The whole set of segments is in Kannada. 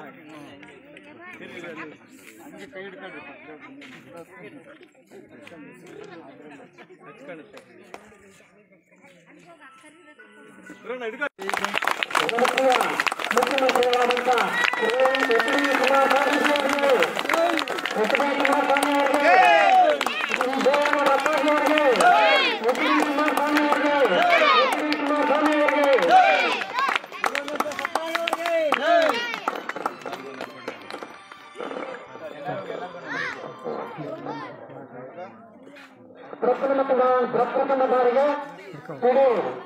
ಮುಖ್ಯಮಂತ್ರಿಗಳಾದಂಥ ಶ್ರೀ ಎಚ್ ಡಿ ಕುಮಾರಸ್ವಾಮಿ ಅವರಿಗೆ ಎಚ್ ಡಿ ಕುಮಾರಸ್ವಾಮಿ ಅವರಿಗೆ ಶ್ರೀ ದೇವೇಗೌಡ ಅಪ್ಪಾಜಿ ಅವರಿಗೆ ಎಚ್ ಡಿ ಕುಮಾರಸ್ವಾಮಿ ಅವರಿಗೆ ಎಚ್ ಡಿ ಕುಮಾರಸ್ವಾಮಿ ಅವರಿಗೆ ಪ್ರಪ್ರಥಮ ಪ್ರಪ್ರಥಮ ಬಾರಿಗೆ ಇಡೀ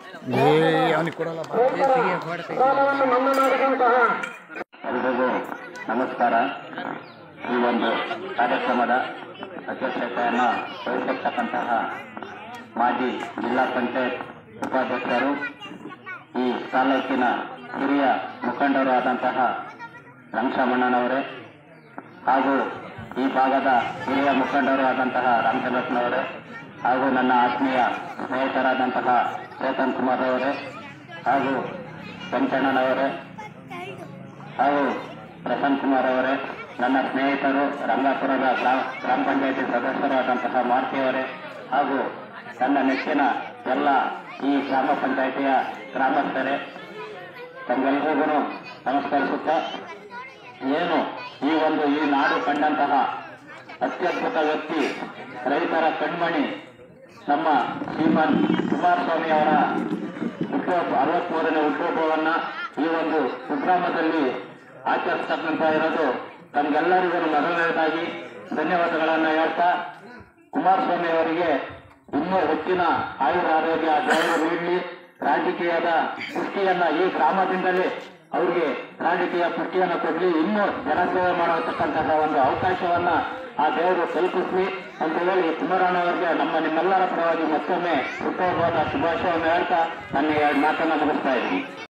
ರೈತರ ಸಾಲವನ್ನು ಮನ್ನಾ ಮಾಡಿದಂತಹ ಎಲ್ರಿಗೂ ನಮಸ್ಕಾರ ಈ ಒಂದು ಕಾರ್ಯಕ್ರಮದ ಅಧ್ಯಕ್ಷತೆಯನ್ನು ವಹಿಸಿರ್ತಕ್ಕಂತಹ ಮಾಜಿ ಜಿಲ್ಲಾ ಪಂಚಾಯತ್ ಉಪಾಧ್ಯಕ್ಷರು ಈ ತಾಲೂಕಿನ ಹಿರಿಯ ಮುಖಂಡರು ಆದಂತಹ ರಂಗಶಾಮಣ್ಣನವರೇ ಹಾಗೂ ಈ ಭಾಗದ ಹಿರಿಯ ಮುಖಂಡರು ಆದಂತಹ ರಾಮಚಂದ್ರಪ್ಪನವರೇ ಹಾಗೂ ನನ್ನ ಆತ್ಮೀಯ ಸ್ನೇಹಿತರಾದಂತಹ ಚೇತನ್ ಕುಮಾರ್ ಅವರೇ ಹಾಗೂ ಪಂಚಣ್ಣನವರೇ ಹಾಗೂ ಪ್ರಸನ್ನ ಕುಮಾರ್ ಅವರೇ ನನ್ನ ಸ್ನೇಹಿತರು ರಂಗಾಪುರದ ಗ್ರಾಮ ಗ್ರಾಮ ಪಂಚಾಯತಿ ಸದಸ್ಯರಾದಂತಹ ಮಾರುತಿಯವರೇ ಹಾಗೂ ನನ್ನ ನೆಚ್ಚಿನ ಎಲ್ಲ ಈ ಗ್ರಾಮ ಪಂಚಾಯತಿಯ ಗ್ರಾಮಸ್ಥರೇ ತಮ್ಮೆಲ್ಲರಿಗೂ ನಮಸ್ಕರಿಸುತ್ತಾ ಏನು ಈ ಒಂದು ಈ ನಾಡು ಕಂಡಂತಹ ಅತ್ಯದ್ಭುತ ವ್ಯಕ್ತಿ ರೈತರ ಕಣ್ಮಣಿ ನಮ್ಮ ಶ್ರೀಮಾನ್ ಕುಮಾರಸ್ವಾಮಿ ಅವರ ಹುಟ್ಟುಹಬ್ಬ ಅರವತ್ಮೂರನೇ ಹುಟ್ಟುಹಬ್ಬವನ್ನ ಈ ಒಂದು ಕುಗ್ರಾಮದಲ್ಲಿ ಆಚರಿಸ್ತಕ್ಕಂತ ಇರೋದು ತಮ್ಗೆಲ್ಲರಿಗೂ ಮೊದಲನೇದಾಗಿ ಧನ್ಯವಾದಗಳನ್ನ ಹೇಳ್ತಾ ಕುಮಾರಸ್ವಾಮಿ ಅವರಿಗೆ ಇನ್ನೂ ಹೆಚ್ಚಿನ ಆಯುರ ಆರೋಗ್ಯ ದೇವರು ನೀಡಲಿ ರಾಜಕೀಯದ ಪುಷ್ಟಿಯನ್ನ ಈ ಗ್ರಾಮದಿಂದಲೇ ಅವರಿಗೆ ರಾಜಕೀಯ ಪುಷ್ಟಿಯನ್ನ ಕೊಡ್ಲಿ ಇನ್ನೂ ಜನಸೇವೆ ಮಾಡತಕ್ಕಂತಹ ಒಂದು ಅವಕಾಶವನ್ನ ಆ ದೇವರು ಕಲ್ಪಿಸ್ಲಿ ಅಂತ ಹೇಳಿ ಕುಮಾರಣ್ಣ ಅವರಿಗೆ ನಮ್ಮ ನಿಮ್ಮೆಲ್ಲರ ಪರವಾಗಿ ಮತ್ತೊಮ್ಮೆ ಹುಟ್ಟುಹಬ್ಬದ ಶುಭಾಶಯವನ್ನು ಹೇಳ್ತಾ ನನ್ನ ಎರಡು ಮಾತನ್ನ ಮುಗಿಸ್ತಾ ಇದ್ದೀನಿ